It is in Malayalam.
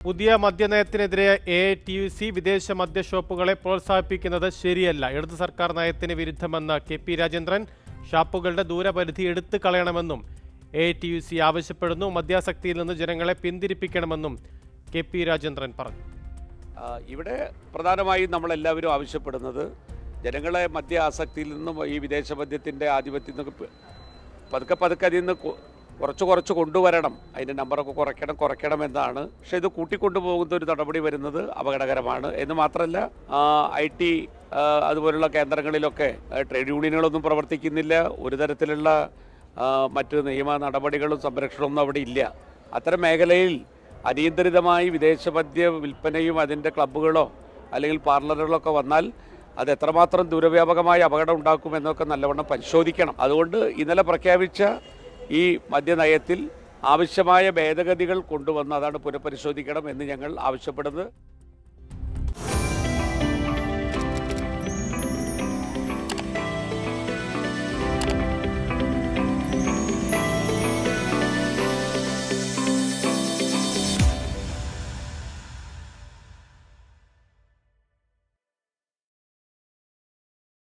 പുതിയ മദ്യനയത്തിനെതിരെ എ ടി യു സി വിദേശ മദ്യ ഷോപ്പുകളെ പ്രോത്സാഹിപ്പിക്കുന്നത് ശരിയല്ല ഇടത് സർക്കാർ നയത്തിന് വിരുദ്ധമെന്ന് കെ പി രാജേന്ദ്രൻ ഷാപ്പുകളുടെ ദൂരപരിധി എടുത്തു കളയണമെന്നും എ ടി യു സി ആവശ്യപ്പെടുന്നു മദ്യാസക്തിയിൽ നിന്ന് ജനങ്ങളെ പിന്തിരിപ്പിക്കണമെന്നും കെ പി രാജേന്ദ്രൻ പറഞ്ഞു ആ, ഇവിടെ പ്രധാനമായും നമ്മളെല്ലാവരും ആവശ്യപ്പെടുന്നത് ജനങ്ങളെ മദ്യ ആസക്തിയിൽ നിന്നും ഈ വിദേശ മദ്യത്തിൻ്റെ ആധിപത്യത്തിൽ നിന്നൊക്കെ പ- പതുക്കെ പതുക്കെ അതിൽ നിന്ന് കൊ- കുറച്ച് കുറച്ച് കൊണ്ടുവരണം അതിൻ്റെ നമ്പറൊക്കെ കുറയ്ക്കണം കുറയ്ക്കണം എന്നാണ് പക്ഷേ ഇത് കൂട്ടിക്കൊണ്ടുപോകുന്ന ഒരു നടപടി വരുന്നത് അപകടകരമാണ് എന്ന് മാത്രമല്ല ഐ ടി അതുപോലുള്ള കേന്ദ്രങ്ങളിലൊക്കെ ആ, ട്രേഡ് യൂണിയനുകളൊന്നും പ്രവർത്തിക്കുന്നില്ല ഒരു തരത്തിലുള്ള ആ, മറ്റ് നിയമ നടപടികളും സംരക്ഷണമൊന്നും അവിടെ ഇല്ല അത്തരം മേഖലയിൽ അനിയന്ത്രിതമായി വിദേശ മദ്യ വിൽപ്പനയും അതിൻ്റെ ക്ലബ്ബുകളോ അല്ലെങ്കിൽ പാർലറുകളൊക്കെ വന്നാൽ അത് എത്രമാത്രം ദുരവ്യാപകമായ അപകടം ഉണ്ടാക്കുമെന്നൊക്കെ നല്ലവണ്ണം പരിശോധിക്കണം അതുകൊണ്ട് ഇന്നലെ പ്രഖ്യാപിച്ച ഈ മദ്യനയത്തിൽ ആവശ്യമായ ഭേദഗതികൾ കൊണ്ടുവന്ന് അതാണ് പുനഃപരിശോധിക്കണം എന്ന് ഞങ്ങൾ ആവശ്യപ്പെടുന്നത്